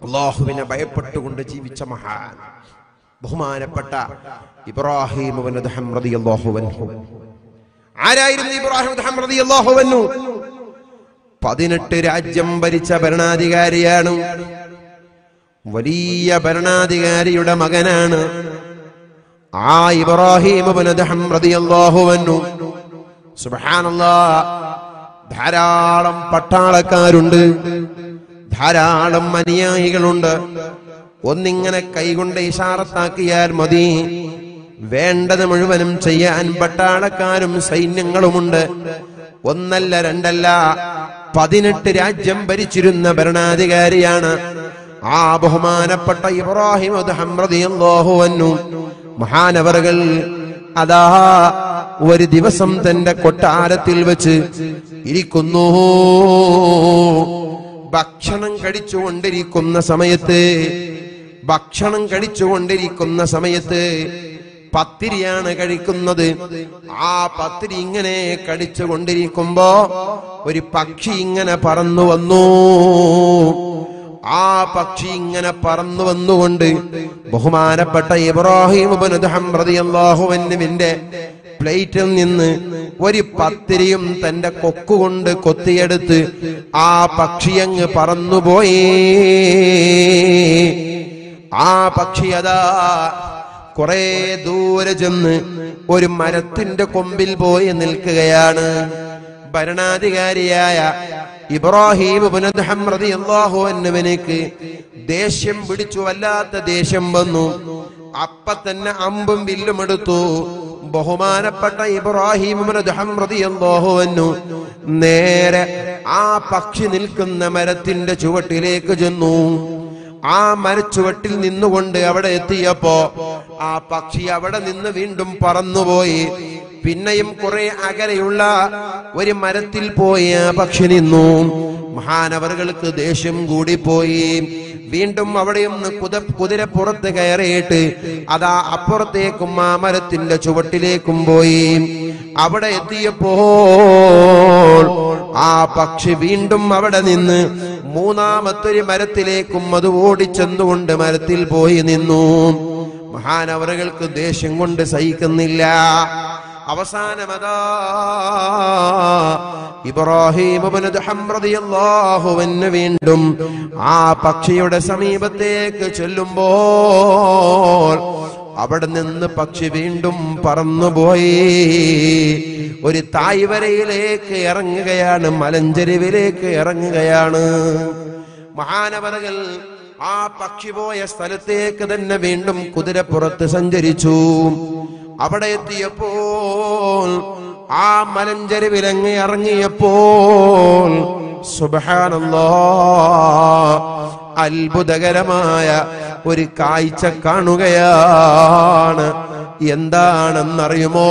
അള്ളാഹുവിനെ ഭയപ്പെട്ടുകൊണ്ട് ജീവിച്ച മഹാൻ ബഹുമാനപ്പെട്ട ഇബ്രാഹിം ഇബ്നു ദഹം റളിയല്ലാഹു അൻഹു ആരായിരുന്നു ഇബ്രാഹിം ദഹം റളിയല്ലാഹു അൻഹു പതിനെട്ട് രാജ്യം ഭരിച്ച ഭരണാധികാരിയാണ് വലിയ ഭരണാധികാരിയുടെ മകനാണ് ആ ഇബ്രാഹിം ഇബ്നു ദഹം റളിയല്ലാഹു അൻഹു സുബ്ഹാനല്ലാഹ് ധാരാളം പട്ടാളക്കാരുണ്ട് ധാരാളം അനുയായികളുണ്ട് ഒന്നിങ്ങനെ കൈകൊണ്ട് ഇഷാറത്താക്കിയാൽ മതി വേണ്ടത് മുഴുവനും ചെയ്യാൻ പട്ടാളക്കാരും സൈന്യങ്ങളുമുണ്ട് ഒന്നല്ല രണ്ടല്ല പതിനെട്ട് രാജ്യം ഭരിച്ചിരുന്ന ഭരണാധികാരിയാണ് ആ ബഹുമാനപ്പെട്ട ഇബ്രാഹിം അൻഹു മഹാനവറുകൾ അതാ ഒരു ദിവസം തന്റെ കൊട്ടാരത്തിൽ വെച്ച് ഇരിക്കുന്നു ഭക്ഷണം കഴിച്ചുകൊണ്ടിരിക്കുന്ന സമയത്ത് ഭക്ഷണം കഴിച്ചുകൊണ്ടിരിക്കുന്ന സമയത്ത് പത്തിരിയാണ് കഴിക്കുന്നത് ആ പത്തിരി ഇങ്ങനെ കടിച്ചുകൊണ്ടിരിക്കുമ്പോ ഒരു പക്ഷി ഇങ്ങനെ പറന്നു വന്നു ആ പക്ഷി ഇങ്ങനെ പറന്നു വന്നുകൊണ്ട് ബഹുമാനപ്പെട്ട ഇബ്രാഹിം റളിയല്ലാഹുവിന്റെ പ്ലേറ്റിൽ നിന്ന് ഒരു പത്തിരിയും തന്റെ കൊക്കുകൊണ്ട് കൊത്തിയെടുത്ത് ആ പക്ഷി അങ്ങ് പറന്നുപോയി ആ പക്ഷി അതാ കുറെ ദൂരെ ചെന്ന് ഒരു മരത്തിന്റെ കൊമ്പിൽ പോയി നിൽക്കുകയാണ് ഭരണാധികാരിയായ ഇബ്രാഹിം അള്ളാഹുവിനക്ക് ദേഷ്യം പിടിച്ചു വല്ലാത്ത ദേഷ്യം വന്നു അപ്പ തന്നെ അമ്പും വില്ലും എടുത്തു ബഹുമാനപ്പെട്ട ഇബ്രാഹിം അള്ളാഹുവന്നു നേരെ ആ പക്ഷി നിൽക്കുന്ന മരത്തിന്റെ ചുവട്ടിലേക്ക് ചെന്നു ആ മരച്ചുവട്ടിൽ നിന്നുകൊണ്ട് അവിടെ എത്തിയപ്പോ ആ പക്ഷി അവിടെ നിന്ന് വീണ്ടും പറന്നുപോയി പിന്നെയും കുറെ അകലെയുള്ള ഒരു മരത്തിൽ പോയി ആ പക്ഷി നിന്നു മഹാനവറുകൾക്ക് ദേഷ്യം കൂടിപ്പോയി വീണ്ടും അവിടെ ഒന്ന് കുത കുതിരപ്പുറത്ത് കയറിയിട്ട് അതാ അപ്പുറത്തേക്കും ആ മരത്തിന്റെ ചുവട്ടിലേക്കും പോയി അവിടെ എത്തിയപ്പോൾ ആ പക്ഷി വീണ്ടും അവിടെ നിന്ന് മൂന്നാമത്തൊരു മരത്തിലേക്കും അത് ഓടിച്ചെന്നുകൊണ്ട് മരത്തിൽ പോയി നിന്നു മഹാനവറുകൾക്ക് ദേഷ്യം കൊണ്ട് സഹിക്കുന്നില്ല അവസാനമതാ ഇബ്രാഹിം റളിയല്ലാഹുവിന് വീണ്ടും ആ പക്ഷിയുടെ സമീപത്തേക്ക് ചെല്ലുമ്പോൾ അവിടെ നിന്ന് പക്ഷി വീണ്ടും പറന്നുപോയി ഒരു തായ്വരയിലേക്ക് ഇറങ്ങുകയാണ് മലഞ്ചെരുവിലേക്ക് ഇറങ്ങുകയാണ് മഹാനവരകൾ ആ പക്ഷി പോയ സ്ഥലത്തേക്ക് തന്നെ വീണ്ടും കുതിരപ്പുറത്ത് സഞ്ചരിച്ചു അവിടെ എത്തിയപ്പോൾ ആ മലഞ്ചെരുവിലങ്ങ് ഇറങ്ങിയപ്പോൾ സുബഹാനല്ലാ അത്ഭുതകരമായ ഒരു കാഴ്ച കാണുകയാണ് എന്താണെന്നറിയുമോ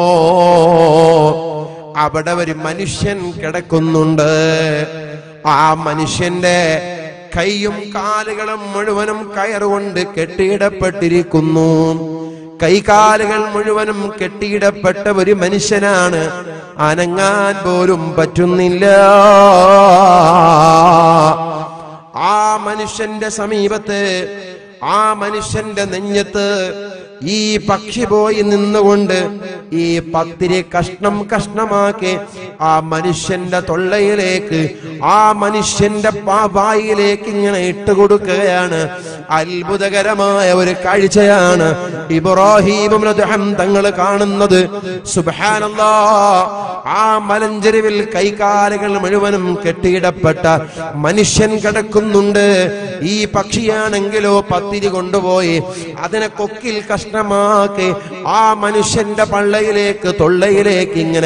അവിടെ ഒരു മനുഷ്യൻ കിടക്കുന്നുണ്ട് ആ മനുഷ്യന്റെ കൈയും കാലുകളും മുഴുവനും കയറുകൊണ്ട് കെട്ടിയിടപ്പെട്ടിരിക്കുന്നു കൈകാലുകൾ മുഴുവനും കെട്ടിയിടപ്പെട്ട ഒരു മനുഷ്യനാണ് അനങ്ങാൻ പോലും പറ്റുന്നില്ല ആ മനുഷ്യന്റെ സമീപത്ത് ആ മനുഷ്യന്റെ നെഞ്ഞത്ത് ഈ പക്ഷി പോയി നിന്നുകൊണ്ട് ഈ പത്തിരി കഷ്ണം കഷ്ണമാക്കി ആ മനുഷ്യന്റെ തൊള്ളയിലേക്ക് ആ മനുഷ്യന്റെ പാ- വായിലേക്ക് ഇങ്ങനെ ഇട്ടുകൊടുക്കുകയാണ് അത്ഭുതകരമായ ഒരു കാഴ്ചയാണ് ഇബ്രാഹിം തങ്ങൾ കാണുന്നത് സുബാനല്ലാ ആ മലഞ്ചെരുവിൽ കൈകാലുകൾ മുഴുവനും കെട്ടിയിടപ്പെട്ട മനുഷ്യൻ കിടക്കുന്നുണ്ട് ഈ പക്ഷിയാണെങ്കിലോ പത്തിരി കൊണ്ടുപോയി അതിനെ കൊക്കിൽ കഷ്ണമാക്കി ആ മനുഷ്യന്റെ പള്ളയിലേക്ക് തൊള്ളയിലേക്ക് ഇങ്ങനെ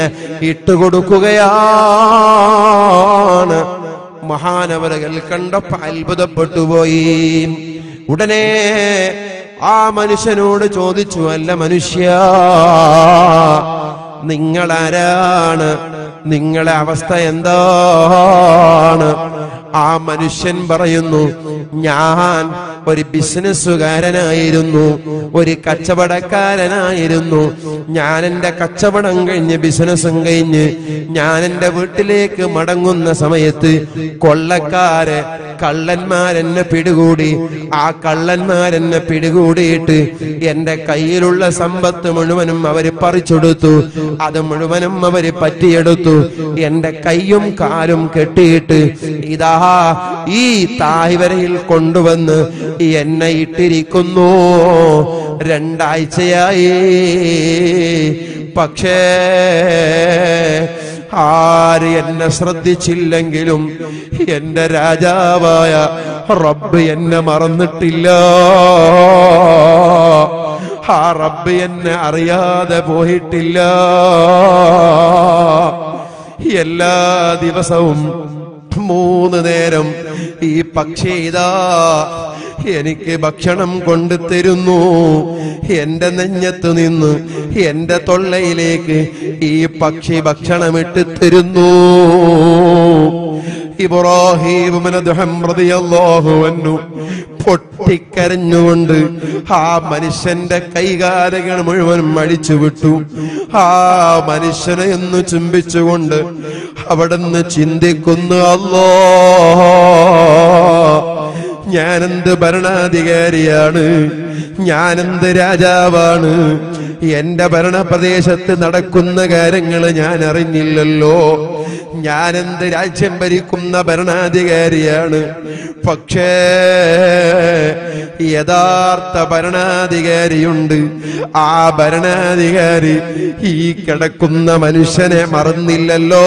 ഇട്ടുകൊടുക്കുകയാണ് മഹാനവരകൾ കണ്ടപ്പോ അത്ഭുതപ്പെട്ടു പോയി ഉടനെ ആ മനുഷ്യനോട് ചോദിച്ചു അല്ല മനുഷ്യ നിങ്ങളാരാണ് നിങ്ങളെ അവസ്ഥ എന്താണ് ആ മനുഷ്യൻ പറയുന്നു ഞാൻ ഒരു ബിസിനസ്സുകാരനായിരുന്നു ഒരു കച്ചവടക്കാരനായിരുന്നു ഞാൻ എന്റെ കച്ചവടം കഴിഞ്ഞ് ബിസിനസ്സും കഴിഞ്ഞ് ഞാൻ എന്റെ വീട്ടിലേക്ക് മടങ്ങുന്ന സമയത്ത് കൊള്ളക്കാര് കള്ളന്മാരെന്നെ പിടികൂടി ആ കള്ളന്മാരെന്നെ പിടികൂടിയിട്ട് എന്റെ കയ്യിലുള്ള സമ്പത്ത് മുഴുവനും അവര് പറിച്ചെടുത്തു അത് മുഴുവനും അവര് പറ്റിയെടുത്തു എന്റെ കൈയും കാലും കെട്ടിയിട്ട് ഇതാ ഈ തായ്വരയിൽ കൊണ്ടുവന്ന് എന്നെ ഇട്ടിരിക്കുന്നു രണ്ടാഴ്ചയായി പക്ഷേ ആര് എന്നെ ശ്രദ്ധിച്ചില്ലെങ്കിലും എന്റെ രാജാവായ റബ്ബ് എന്നെ മറന്നിട്ടില്ല ആ റബ്ബ് എന്നെ അറിയാതെ പോയിട്ടില്ല എല്ലാ ദിവസവും മൂന്ന് നേരം ഈ പക്ഷി ഇതാ എനിക്ക് ഭക്ഷണം കൊണ്ടു തരുന്നു എന്റെ നെഞ്ഞത്ത് നിന്ന് എന്റെ തൊള്ളയിലേക്ക് ഈ പക്ഷി ഭക്ഷണമിട്ട് തരുന്നു ഇബ്രാഹിം റളിയല്ലാഹു പൊട്ടിക്കരഞ്ഞുകൊണ്ട് ആ മനുഷ്യന്റെ കൈകാലുകൾ മുഴുവൻ അടിച്ചു വിട്ടു ആ മനുഷ്യനെ ഒന്ന് ചുംബിച്ചുകൊണ്ട് അവിടുന്ന് ചിന്തിക്കുന്നു അല്ലോ ഞാനെന്ത് ഭരണാധികാരിയാണ് ഞാനെന്ത് രാജാവാണ് എന്റെ ഭരണപ്രദേശത്ത് നടക്കുന്ന കാര്യങ്ങൾ ഞാൻ അറിഞ്ഞില്ലല്ലോ ഞാനെന്ത് രാജ്യം ഭരിക്കുന്ന ഭരണാധികാരിയാണ് പക്ഷേ യഥാർത്ഥ ഭരണാധികാരിയുണ്ട് ആ ഭരണാധികാരി ഈ കിടക്കുന്ന മനുഷ്യനെ മറന്നില്ലല്ലോ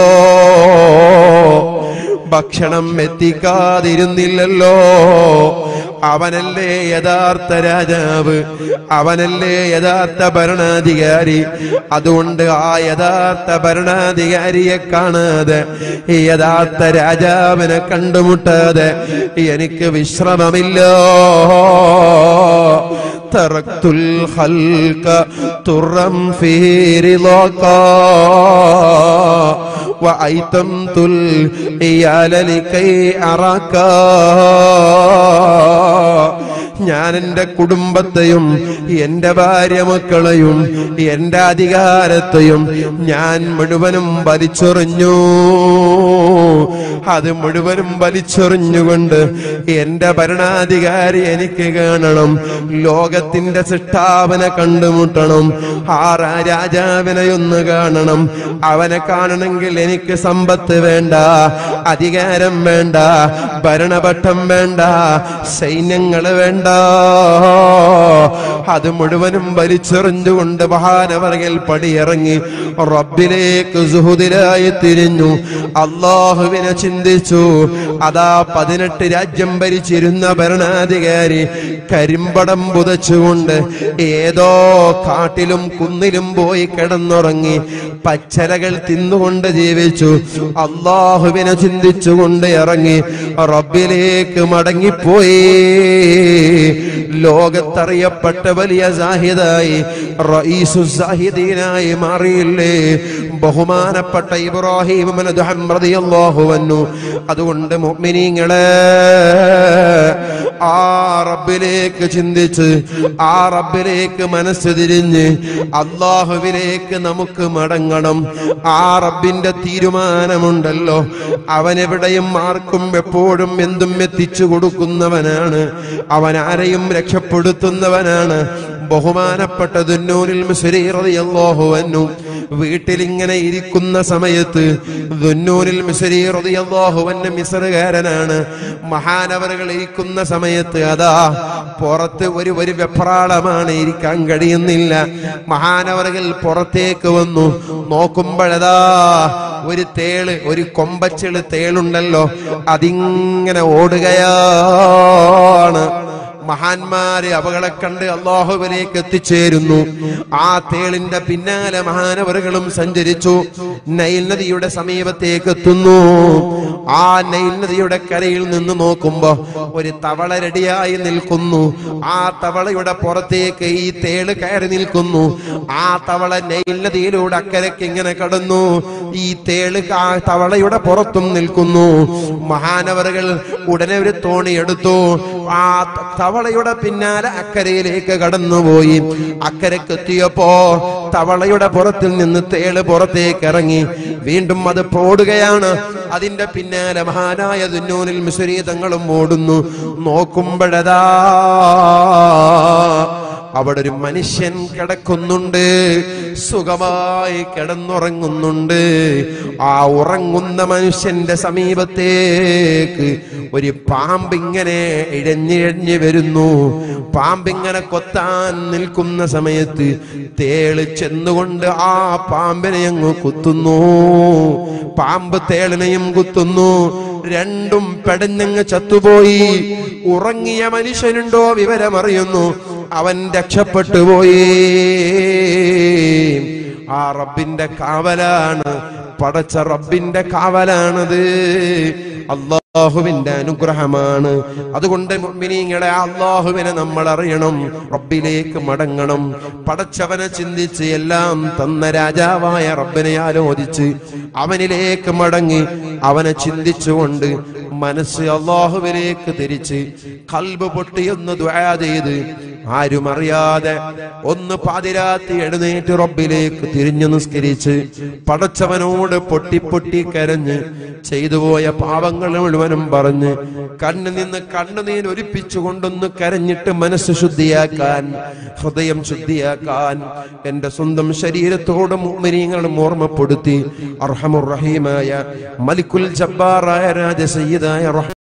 ഭക്ഷണം എത്തിക്കാതിരുന്നില്ലല്ലോ അവനല്ലേ യഥാർത്ഥ രാജാവ് അവനല്ലേ യഥാർത്ഥ ഭരണാധികാരി അതുകൊണ്ട് ആ യഥാർത്ഥ ഭരണാധികാരിയെ കാണാതെ ഈ യഥാർത്ഥ രാജാവിനെ കണ്ടുമുട്ടാതെ എനിക്ക് വിശ്രമമില്ല تركت الخلق ترا في رضاك وأيتمت العيال لكي أراك ഞാൻ എന്റെ കുടുംബത്തെയും എന്റെ ഭാര്യ മക്കളെയും എന്റെ അധികാരത്തെയും ഞാൻ മുഴുവനും വലിച്ചെറിഞ്ഞു അത് മുഴുവനും വലിച്ചെറിഞ്ഞുകൊണ്ട് എന്റെ ഭരണാധികാരി എനിക്ക് കാണണം ലോകത്തിന്റെ സൃഷ്ടാവനെ കണ്ടുമുട്ടണം ആ രാ- രാജാവിനെ ഒന്ന് കാണണം അവനെ കാണണമെങ്കിൽ എനിക്ക് സമ്പത്ത് വേണ്ട അധികാരം വേണ്ട ഭരണപട്ടം വേണ്ട സൈന്യങ്ങള് വേണ്ട അത് മുഴുവനും വലിച്ചെറിഞ്ഞുകൊണ്ട് മഹാനവറകൾ പടിയിറങ്ങി റബ്ബിലേക്ക് സുഹുദിലായി തിരിഞ്ഞു അള്ളാഹുവിനെ ചിന്തിച്ചു അതാ പതിനെട്ട് രാജ്യം ഭരിച്ചിരുന്ന ഭരണാധികാരി കരിമ്പടം പുതച്ചുകൊണ്ട് ഏതോ കാട്ടിലും കുന്നിലും പോയി കിടന്നുറങ്ങി പച്ചലകൾ തിന്നുകൊണ്ട് ജീവിച്ചു അള്ളാഹുവിനെ ചിന്തിച്ചുകൊണ്ട് ഇറങ്ങി റബ്ബിലേക്ക് മടങ്ങിപ്പോയി ലോകത്തറിയപ്പെട്ട വലിയ സാഹിദായി റഈസു സാഹിദീനായി മാറിയില്ലേ ബഹുമാനപ്പെട്ട ഇബ്രാഹിം അദ്ഹം റളിയല്ലാഹു അൻഹു അതുകൊണ്ട് മുഅ്മിനീങ്ങളെ ആ റബ്ബിലേക്ക് ചിന്തിച്ച് ആ റബ്ബിലേക്ക് മനസ്സ് തിരിഞ്ഞ് അള്ളാഹുവിലേക്ക് നമുക്ക് മടങ്ങണം ആ റബ്ബിന്റെ തീരുമാനമുണ്ടല്ലോ അവനെവിടെയും ആർക്കും എപ്പോഴും എന്തും എത്തിച്ചു കൊടുക്കുന്നവനാണ് അവൻ ആരെയും രക്ഷപ്പെടുത്തുന്നവനാണ് ബഹുമാനപ്പെട്ട ദുന്നൂരിൽ മിസ്രി റളിയല്ലാഹു അൻഹു വീട്ടിലിങ്ങനെ ഇരിക്കുന്ന സമയത്ത് ദുന്നൂരിൽ മിസ്രി റളിയല്ലാഹു അൻഹു മിസ്റുകാരനാണ് മഹാനവറുകൾ ഇരിക്കുന്ന സമയത്ത് അതാ പുറത്ത് ഒരു ഒരു വെപ്രാളമാണ് ഇരിക്കാൻ കഴിയുന്നില്ല മഹാനവറുകൾ പുറത്തേക്ക് വന്നു നോക്കുമ്പോഴതാ ഒരു തേള് ഒരു കൊമ്പച്ചിള് തേളുണ്ടല്ലോ അതിങ്ങനെ ഓടുകയാണ് മഹാന്മാരെ അവകളെ കണ്ട് അള്ളാഹുവിലേക്ക് എത്തിച്ചേരുന്നു ആ തേളിന്റെ പിന്നാലെ മഹാനവറുകളും സഞ്ചരിച്ചു നൈൽ നദിയുടെ സമീപത്തേക്ക് എത്തുന്നു ആ നൈൽ നദിയുടെ കരയിൽ നിന്ന് നോക്കുമ്പോ ഒരു തവള റെഡിയായി നിൽക്കുന്നു ആ തവളയുടെ പുറത്തേക്ക് ഈ തേള് കയറി നിൽക്കുന്നു ആ തവള നൈൽ നദിയിലൂടെ അക്കരയ്ക്ക് ഇങ്ങനെ കടന്നു ഈ തേള് ആ തവളയുടെ പുറത്തും നിൽക്കുന്നു മഹാനവറുകൾ ഉടനെ ഒരു തോണി എടുത്തു ആ ത- തവളയുടെ പിന്നാലെ അക്കരയിലേക്ക് കടന്നുപോയി അക്കരയ്ക്ക് എത്തിയപ്പോ തവളയുടെ പുറത്തിൽ നിന്ന് തേള് പുറത്തേക്ക് ഇറങ്ങി വീണ്ടും അത് പോടുകയാണ് അതിന്റെ പിന്നാലെ മഹാനായ ദുന്നൂനിൽ മിശ്രീതങ്ങളും ഓടുന്നു നോക്കുമ്പോഴതാ അവിടെ ഒരു മനുഷ്യൻ കിടക്കുന്നുണ്ട് സുഖമായി കിടന്നുറങ്ങുന്നുണ്ട് ആ ഉറങ്ങുന്ന മനുഷ്യന്റെ സമീപത്തേക്ക് ഒരു പാമ്പിങ്ങനെ ഇഴഞ്ഞിഴഞ്ഞ് വരുന്നു പാമ്പിങ്ങനെ കൊത്താൻ നിൽക്കുന്ന സമയത്ത് തേള് ചെന്നുകൊണ്ട് ആ പാമ്പിനെ അങ്ങ് കുത്തുന്നു പാമ്പ് തേളിനെയും കുത്തുന്നു രണ്ടും പെടഞ്ഞങ്ങ് ചത്തുപോയി ഉറങ്ങിയ മനുഷ്യനുണ്ടോ വിവരമറിയുന്നു അവൻ രക്ഷപ്പെട്ടു പോയി ആ റബ്ബിന്റെ കാവലാണ് പടച്ച റബ്ബിന്റെ കാവലാണത് അള്ളാഹുവിന്റെ അനുഗ്രഹമാണ് അതുകൊണ്ട് മുഅ്മിനീങ്ങളെ അള്ളാഹുവിനെ നമ്മൾ അറിയണം റബ്ബിലേക്ക് മടങ്ങണം പടച്ചവനെ ചിന്തിച്ച് എല്ലാം തന്ന രാജാവായ റബ്ബിനെ ആലോചിച്ച് അവനിലേക്ക് മടങ്ങി അവനെ ചിന്തിച്ചുകൊണ്ട് മനസ്സ് അള്ളാഹുവിലേക്ക് തിരിച്ച് കൽബ് പൊട്ടിയൊന്ന് ദ്വാ ചെയ്ത് ആരും അറിയാതെ ഒന്ന് പാതിരാത്തി എഴുന്നേറ്റ് റബ്ബിലേക്ക് തിരിഞ്ഞു നിസ്കരിച്ച് പടച്ചവനോട് പൊട്ടി പൊട്ടി കരഞ്ഞ് ചെയ്തുപോയ പാവങ്ങൾ മുഴുവനും പറഞ്ഞ് കണ്ണിൽ നിന്ന് കണ്ണുനീർ ഒലിപ്പിച്ചു കൊണ്ടൊന്ന് കരഞ്ഞിട്ട് മനസ്സ് ശുദ്ധിയാക്കാൻ ഹൃദയം ശുദ്ധിയാക്കാൻ എന്റെ സ്വന്തം ശരീരത്തോട് മുഅ്മിനീങ്ങളും ഓർമ്മപ്പെടുത്തി അർഹമുർ റഹീമായ മലിക്കുൽ ജബ്ബാറായ രാജ സയ്യിദായ റഹ്മാൻ